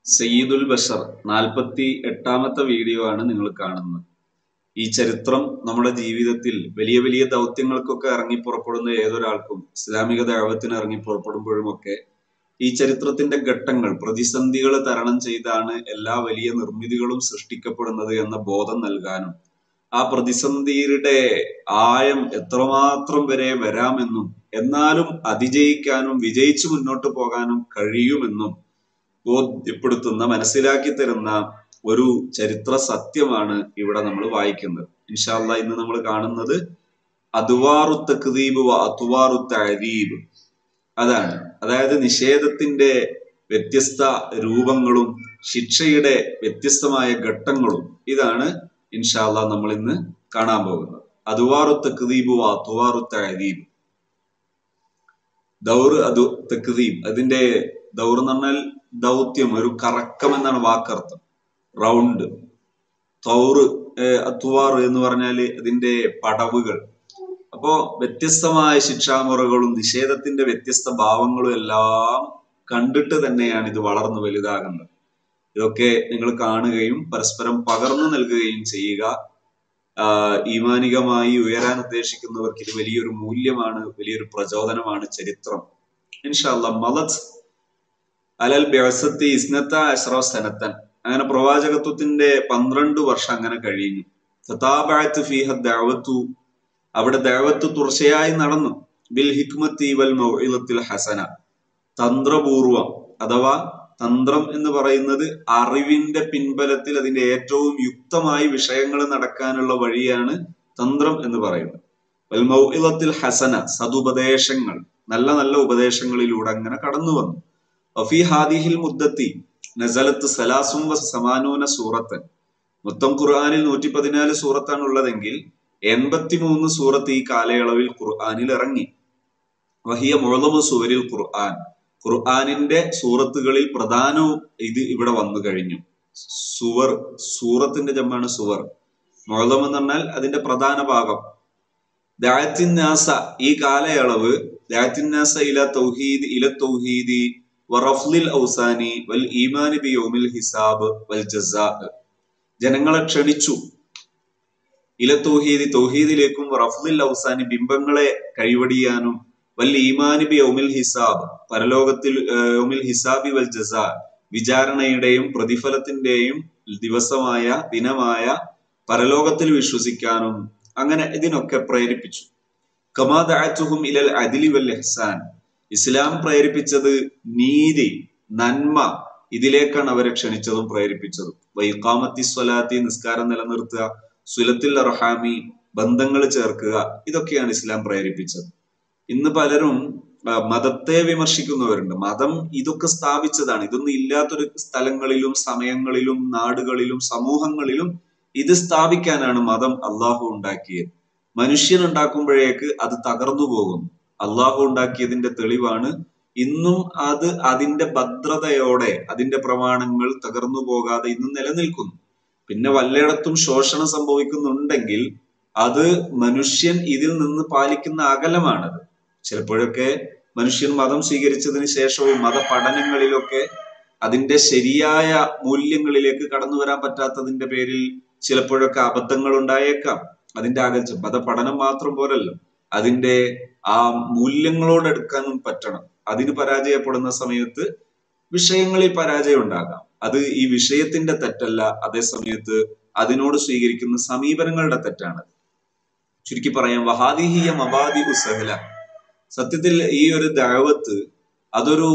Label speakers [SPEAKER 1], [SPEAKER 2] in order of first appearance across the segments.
[SPEAKER 1] സയ്യിദുൽ ബഷർ നാൽപ്പത്തി എട്ടാമത്തെ വീഡിയോ ആണ് നിങ്ങൾ കാണുന്നത് ഈ ചരിത്രം നമ്മുടെ ജീവിതത്തിൽ വലിയ വലിയ ദൗത്യങ്ങൾക്കൊക്കെ ഇറങ്ങി പുറപ്പെടുന്ന ഏതൊരാൾക്കും ഇസ്ലാമിക ദൈവത്തിന് ഇറങ്ങി പുറപ്പെടുമ്പോഴുമൊക്കെ ഈ ചരിത്രത്തിന്റെ ഘട്ടങ്ങൾ പ്രതിസന്ധികൾ തരണം ചെയ്താണ് എല്ലാ വലിയ നിർമ്മിതികളും സൃഷ്ടിക്കപ്പെടുന്നത് എന്ന ബോധം നൽകാനും ആ പ്രതിസന്ധിയുടെ ആയം എത്രമാത്രം വരെ വരാമെന്നും എന്നാലും അതിജയിക്കാനും വിജയിച്ചു മുന്നോട്ട് പോകാനും കഴിയുമെന്നും ബോധ്യപ്പെടുത്തുന്ന മനസ്സിലാക്കി തരുന്ന ഒരു ചരിത്ര സത്യമാണ് ഇവിടെ നമ്മൾ വായിക്കുന്നത് ഇൻഷാല്ല ഇന്ന് നമ്മൾ കാണുന്നത് അതുവാറു തക്ദീബ് അതുവാറു തഴീബ് അതാണ് അതായത് നിഷേധത്തിന്റെ വ്യത്യസ്ത രൂപങ്ങളും ശിക്ഷയുടെ വ്യത്യസ്തമായ ഘട്ടങ്ങളും ഇതാണ് ഇൻഷാല്ല നമ്മൾ ഇന്ന് കാണാൻ പോകുന്നത് അതുവാറു തക്ദീബ് അതുവാറു തഴീബ് ദൗർ അതു തക്ദീബ് അതിന്റെ ദൗർ എന്ന് പറഞ്ഞാൽ ദൗത്യം ഒരു കറക്കം എന്നാണ് വാക്കർത്ഥം റൗണ്ട് തൗറ് അത്തുവാറ് എന്ന് പറഞ്ഞാല് അതിന്റെ പടവുകൾ അപ്പോ വ്യത്യസ്തമായ ശിക്ഷാമുറകളും നിഷേധത്തിന്റെ വ്യത്യസ്ത ഭാവങ്ങളും എല്ലാം കണ്ടിട്ട് തന്നെയാണ് ഇത് വളർന്നു വലുതാകുന്നത് ഇതൊക്കെ നിങ്ങൾ കാണുകയും പരസ്പരം പകർന്നു നൽകുകയും ചെയ്യുക ഈമാനികമായി ഉയരാൻ ഉദ്ദേശിക്കുന്നവർക്ക് ഇത് വലിയൊരു മൂല്യമാണ് വലിയൊരു പ്രചോദനമാണ് ചരിത്രം ഇൻഷാല്ല മലത് അലൽ ബെസത്തി ഇസ്നത്ത അഷ്റോ സനത്തൻ അങ്ങനെ പ്രവാചകത്വത്തിന്റെ പന്ത്രണ്ട് വർഷം അങ്ങനെ കഴിഞ്ഞു തഥാബാത്ത് ഫീഹ ദാവത്തു അവിടെ ദാവത്ത് തുടർച്ചയായി നടന്നു ബിൽ ഹിക്മത്തി വൽ മൗഇലത്തിൽ ഹസന തന്ത്രപൂർവം അഥവാ തന്ത്രം എന്ന് പറയുന്നത് അറിവിന്റെ പിൻബലത്തിൽ അതിന്റെ ഏറ്റവും യുക്തമായി വിഷയങ്ങൾ നടക്കാനുള്ള വഴിയാണ് തന്ത്രം എന്ന് പറയുന്നത് വൽ മൗഇലത്തിൽ ഹസന സതുപദേശങ്ങൾ നല്ല നല്ല ഉപദേശങ്ങളിലൂടെ അങ്ങനെ കടന്നു വന്നു വഫി ഹാദിഹിൽ മുദ്ദത്തി നസലത്ത് സലാസും വ സമാനൂന സൂറത്തൻ മൊത്തം ഖുർആാനിൽ നൂറ്റി പതിനാല് സൂറത്താണ് ഉള്ളതെങ്കിൽ എൺപത്തിമൂന്ന് സൂറത്ത് ഈ കാലയളവിൽ ഖുർആാനിൽ ഇറങ്ങി വഹിയ മുഴലമു സൂരിൽ ഖുർആൻ ഖുർആാനിന്റെ സൂറത്തുകളിൽ പ്രധാനവും ഇത് ഇവിടെ വന്നു കഴിഞ്ഞു സുവർ സൂറത്തിന്റെ ജമ്മാണ് സുവർ മുഴലം എന്ന് പറഞ്ഞാൽ അതിന്റെ പ്രധാന ഭാഗം ദായത്തിന്നാസ ഈ കാലയളവ് ദായത്തിന്നാസ ഇല തൗഹീദ് ഇല തൗഹീദി വറഫ്ലിൽ ഔസാനി വൽ ഈമാനി ബി യോമിൽ ഹിസാബ് വൽ ജസാ ജനങ്ങളെ ക്ഷണിച്ചു ഇല തൗഹീദി തൗഹീദിലേക്കും റഫ്ലിൽ ഔസാനി ബിംബങ്ങളെ കൈവടിയാനും വൽ ഈമാനി ബി യൗമിൽ ഹിസാബ് പരലോകത്തിൽ യൗമിൽ ഹിസാബി വൽ ജസാ വിചാരണയുടെയും പ്രതിഫലത്തിന്റെയും ദിവസമായ ദിനമായ പരലോകത്തിൽ വിശ്വസിക്കാനും അങ്ങനെ ഇതിനൊക്കെ പ്രേരിപ്പിച്ചു കമാദഅത്തുഹും ഇലൽ അദിലി വൽ ഇഹ്സാൻ ഇസ്ലാം പ്രേരിപ്പിച്ചത് നീതി നന്മ ഇതിലേക്കാണ് അവരെ ക്ഷണിച്ചതും പ്രേരിപ്പിച്ചതും വൈക്കാമത്തി സ്വലാത്തി നിസ്കാരം നിലനിർത്തുക സുലത്തിൽ റഹാമി ബന്ധങ്ങൾ ചേർക്കുക ഇതൊക്കെയാണ് ഇസ്ലാം പ്രേരിപ്പിച്ചത് ഇന്ന് പലരും മതത്തെ വിമർശിക്കുന്നവരുണ്ട് മതം ഇതൊക്കെ സ്ഥാപിച്ചതാണ് ഇതൊന്നും ഇല്ലാത്തൊരു സ്ഥലങ്ങളിലും സമയങ്ങളിലും നാടുകളിലും സമൂഹങ്ങളിലും ഇത് സ്ഥാപിക്കാനാണ് മതം അള്ളാഹു ഉണ്ടാക്കിയത് മനുഷ്യൻ ഉണ്ടാക്കുമ്പോഴേക്ക് അത് തകർന്നു പോകുന്നു അള്ളാഹു ഉണ്ടാക്കിയതിന്റെ തെളിവാണ് ഇന്നും അത് അതിന്റെ ഭദ്രതയോടെ അതിന്റെ പ്രമാണങ്ങൾ തകർന്നു പോകാതെ ഇന്നും നിലനിൽക്കുന്നു പിന്നെ വല്ലയിടത്തും ശോഷണം സംഭവിക്കുന്നുണ്ടെങ്കിൽ അത് മനുഷ്യൻ ഇതിൽ നിന്ന് പാലിക്കുന്ന അകലമാണത് ചിലപ്പോഴൊക്കെ മനുഷ്യൻ മതം സ്വീകരിച്ചതിന് ശേഷവും മത പഠനങ്ങളിലൊക്കെ അതിന്റെ ശരിയായ മൂല്യങ്ങളിലേക്ക് കടന്നു വരാൻ പറ്റാത്തതിന്റെ പേരിൽ ചിലപ്പോഴൊക്കെ അബദ്ധങ്ങൾ ഉണ്ടായേക്കാം അതിന്റെ അകൽച്ച മതപഠനം മാത്രം പോരല്ലോ അതിന്റെ ആ മൂല്യങ്ങളോട് എടുക്കാനും പറ്റണം അതിന് പരാജയപ്പെടുന്ന സമയത്ത് വിഷയങ്ങളിൽ പരാജയം ഉണ്ടാകാം അത് ഈ വിഷയത്തിന്റെ തെറ്റല്ല അതേ സമയത്ത് അതിനോട് സ്വീകരിക്കുന്ന സമീപനങ്ങളുടെ തെറ്റാണ് ചുരുക്കി പറയാം വഹാദിഹിയ മബാദി ഉസഹല സത്യത്തിൽ ഈ ഒരു ദഴവത്ത് അതൊരു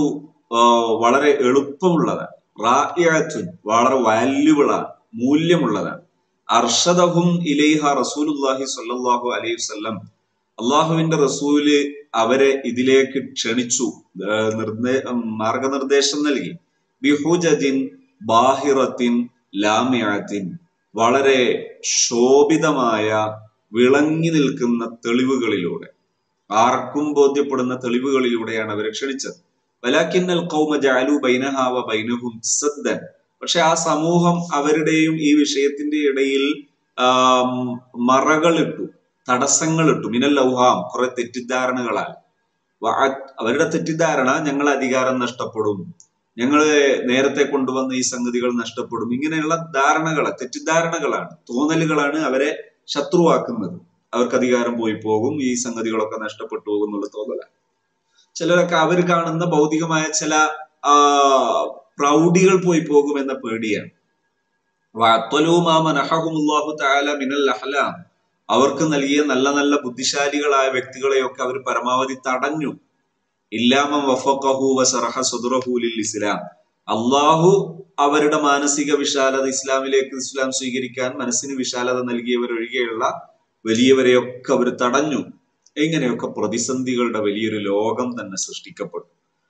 [SPEAKER 1] വളരെ എളുപ്പമുള്ളതാണ് റായിഅത്തുൻ വളരെ വാല്യുബിളാണ് മൂല്യമുള്ളതാണ് അർഷദഹും ഇലൈഹ റസൂലുല്ലാഹി സ്വല്ലല്ലാഹു അലൈഹി വസല്ലം അള്ളാഹുവിന്റെ റസൂല് അവരെ ഇതിലേക്ക് ക്ഷണിച്ചു നിർദ്ദേ മാർഗനിർദ്ദേശം നൽകി ബിഹുജദിൻ ബാഹിറത്തിൻ ലാമിയാത്തിൻ വളരെ ശോഭിതമായ വിളങ്ങി നിൽക്കുന്ന തെളിവുകളിലൂടെ ആർക്കും ബോധ്യപ്പെടുന്ന തെളിവുകളിലൂടെയാണ് അവരെ ക്ഷണിച്ചത് വലാക്കിന്നൽ കൗമ ജാലു ബൈനഹാവ ബൈനഹും സദ്ദൻ പക്ഷെ ആ സമൂഹം അവരുടെയും ഈ വിഷയത്തിന്റെ ഇടയിൽ മറകളിട്ടു തടസ്സങ്ങളിട്ടു മിനൽ ലൗഹാം കുറെ തെറ്റിദ്ധാരണകളാൽ അവരുടെ തെറ്റിദ്ധാരണ ഞങ്ങൾ അധികാരം നഷ്ടപ്പെടും ഞങ്ങള് നേരത്തെ കൊണ്ടുവന്ന ഈ സംഗതികൾ നഷ്ടപ്പെടും ഇങ്ങനെയുള്ള ധാരണകളെ തെറ്റിദ്ധാരണകളാണ് തോന്നലുകളാണ് അവരെ ശത്രുവാക്കുന്നത് അവർക്ക് അധികാരം പോയി പോകും ഈ സംഗതികളൊക്കെ നഷ്ടപ്പെട്ടു പോകും എന്നുള്ള തോന്നലാണ് ചിലരൊക്കെ അവർ കാണുന്ന ഭൗതികമായ ചില ആ പ്രൗഢികൾ പോയി പോകും എന്ന പേടിയാണ് അവർക്ക് നൽകിയ നല്ല നല്ല ബുദ്ധിശാലികളായ വ്യക്തികളെയൊക്കെ അവർ പരമാവധി തടഞ്ഞു ഇല്ലാമം വഫഖഹു വസറഹ സുദ്റഹു ലിൽ ഇസ്ലാം അള്ളാഹു അവരുടെ മാനസിക വിശാലത ഇസ്ലാമിലേക്ക് ഇസ്ലാം സ്വീകരിക്കാൻ മനസ്സിന് വിശാലത നൽകിയവരൊഴികെയുള്ള വലിയവരെയൊക്കെ അവർ തടഞ്ഞു ഇങ്ങനെയൊക്കെ പ്രതിസന്ധികളുടെ വലിയൊരു ലോകം തന്നെ സൃഷ്ടിക്കപ്പെട്ടു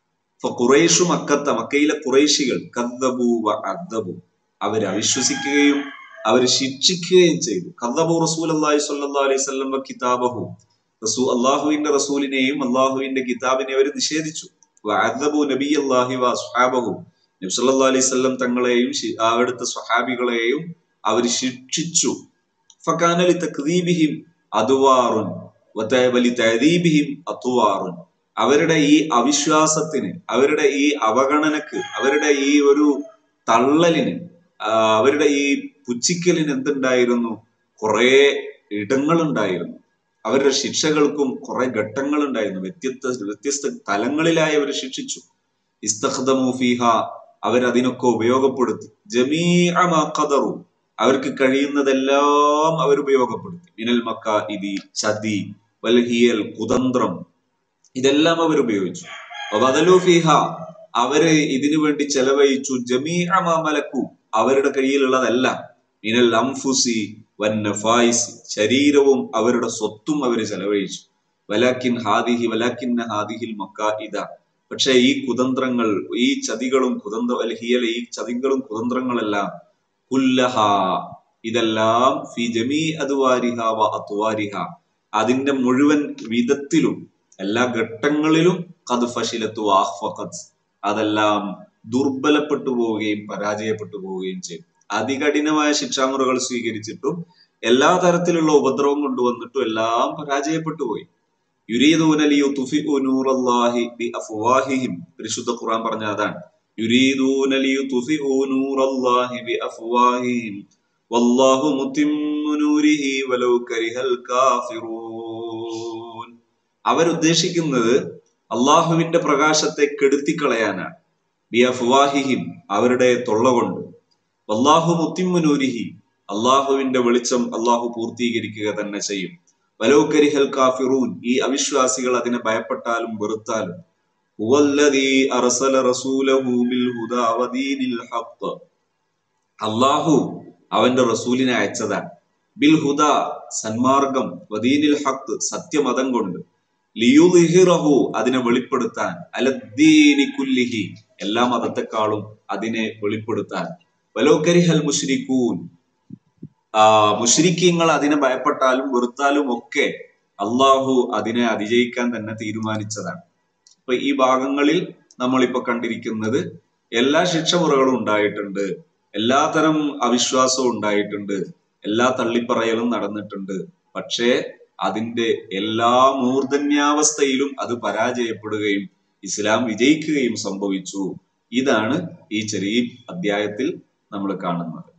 [SPEAKER 1] ഖുറൈഷു മക്കത്ത മക്കയിലെ കുറേശികൾ കദ്ദബു വ അദ്ദബു അവർ അവിശ്വസിക്കുകയും അവർ ശിക്ഷിക്കുകയും ചെയ്തു കദ്ദബു റസൂൽ അള്ളാഹി സ്വല്ലല്ലാഹു അലൈഹി വസല്ലം കിതാബഹു റസൂ അള്ളാഹുവിന്റെ റസൂലിനെയും അള്ളാഹുവിന്റെ കിതാബിനെ അവർ നിഷേധിച്ചു വഅദ്ദബു നബി അള്ളാഹി വ അസ്ഹാബഹു നബി സല്ലല്ലാഹു അലൈഹി വസല്ലം തങ്ങളെയും അവിടുത്തെ സ്വഹാബികളെയും അവർ ശിക്ഷിച്ചു ഫകാനലി തക്ദീബിഹിം അദ്വാറുൻ വതഅബലി തഅദീബിഹിം അത്വാറുൻ അവരുടെ ഈ അവിശ്വാസത്തിന് അവരുടെ ഈ അവഗണനക്ക് അവരുടെ ഈ ഒരു തള്ളലിന് അവരുടെ ഈ പുച്ഛിക്കലിന് എന്തുണ്ടായിരുന്നു കുറെ ഇടങ്ങളുണ്ടായിരുന്നു അവരുടെ ശിക്ഷകൾക്കും കുറെ ഘട്ടങ്ങൾ ഉണ്ടായിരുന്നു വ്യത്യസ്ത വ്യത്യസ്ത തലങ്ങളിലായി അവർ ശിക്ഷിച്ചു ഇസ്തഖദമൂഫിഹ അവരതിനൊക്കെ ഉപയോഗപ്പെടുത്തി ജമീഅമാഖദറു അവർക്ക് കഴിയുന്നതെല്ലാം അവർ ഉപയോഗപ്പെടുത്തി മിനൽ മക്ക ഇതി ചതി വൽഹിയൽ കുതന്ത്രം ഇതെല്ലാം അവർ ഉപയോഗിച്ചു ബദലൂഫിഹ അവര് ഇതിനു വേണ്ടി ചെലവഴിച്ചു ജമീഅമാമലക്കു അവരുടെ കയ്യിലുള്ളതെല്ലാം മിനൽ അംഫുസി വന്നഫായിസി ശരീരവും അവരുടെ സ്വത്തും അവർ ചെലവഴിച്ചു വലാക്കിൻ ഹാദിഹി വലാക്കിൻ ഹാദിഹിൽ മക്ക ഇത പക്ഷെ ഈ കുതന്ത്രങ്ങൾ ഈ ചതികളും കുതന്ത്ര ഹിയൽ ഈ ചതികളും കുതന്ത്രങ്ങളെല്ലാം കുല്ലഹ ഇതെല്ലാം ഫി ജമീ അതുവാരിഹ വ അത്വാരിഹ അതിന്റെ മുഴുവൻ വിധത്തിലും എല്ലാ ഘട്ടങ്ങളിലും കത് ഫഷിലത്തു ആഹ്ഫഖത്ത് അതെല്ലാം ദുർബലപ്പെട്ടു പോവുകയും പരാജയപ്പെട്ടു പോവുകയും ചെയ്തു അതികഠിനമായ ശിക്ഷാമുറകൾ സ്വീകരിച്ചിട്ടും എല്ലാ തരത്തിലുള്ള ഉപദ്രവം കൊണ്ടുവന്നിട്ടും എല്ലാം പരാജയപ്പെട്ടു പോയി യുരീദൂനലിയു തുഫിഉ നൂറല്ലാഹി ബി അഫ്വാഹിഹിം പരിശുദ്ധ ഖുർആൻ പറഞ്ഞ അതാണ് യുരീദൂനലിയു തുഫിഉ നൂറല്ലാഹി ബി അഫ്വാഹിഹിം വല്ലാഹു മുത്തിമ്മു നൂരിഹി വലൗ കരിഹൽ കാഫിറൂൻ അവരുദ്ദേശിക്കുന്നത് അള്ളാഹുവിന്റെ പ്രകാശത്തെ കെടുത്തിക്കളയാനാണ് ബി അഫ്വാഹിഹിം അവരുടെ തൊള്ള കൊണ്ട് വല്ലാഹു മുത്തിമ്മു നൂരിഹി അള്ളാഹുവിന്റെ വെളിച്ചം അള്ളാഹു പൂർത്തീകരിക്കുക തന്നെ ചെയ്യും വലോ കരിഹൽ കാഫിറൂൻ ഈ അവിശ്വാസികൾ അതിനെ ഭയപ്പെട്ടാലും വെറുത്താലും അള്ളാഹു അവന്റെ റസൂലിനെ അയച്ചതാണ് ബിൽ ഹുദ സന്മാർഗം വദീനിൽ ഹക്ക് സത്യമതം കൊണ്ട് ലിയുഹിറഹു അതിനെ വെളിപ്പെടുത്താൻ അലദ്ദീനി കുല്ലിഹി എല്ലാ മതത്തെക്കാളും അതിനെ വെളിപ്പെടുത്താൻ വലോകരിഹൽ മുഷ്രിഖൂൻ ആ മുഷ്രിക്കീങ്ങൾ അതിനെ ഭയപ്പെട്ടാലും വെറുത്താലും ഒക്കെ അള്ളാഹു അതിനെ അതിജയിക്കാൻ തന്നെ തീരുമാനിച്ചതാണ് അപ്പൊ ഈ ഭാഗങ്ങളിൽ നമ്മളിപ്പോ കണ്ടിരിക്കുന്നത് എല്ലാ ശിക്ഷമുറകളും ഉണ്ടായിട്ടുണ്ട് എല്ലാതരം അവിശ്വാസവും ഉണ്ടായിട്ടുണ്ട് എല്ലാ തള്ളിപ്പറയലും നടന്നിട്ടുണ്ട് പക്ഷേ അതിന്റെ എല്ലാ മൂർധന്യാവസ്ഥയിലും അത് പരാജയപ്പെടുകയും ഇസ്ലാം വിജയിക്കുകയും സംഭവിച്ചു ഇതാണ് ഈ ചെറിയ അധ്യായത്തിൽ നമ്മൾ കാണുന്നത്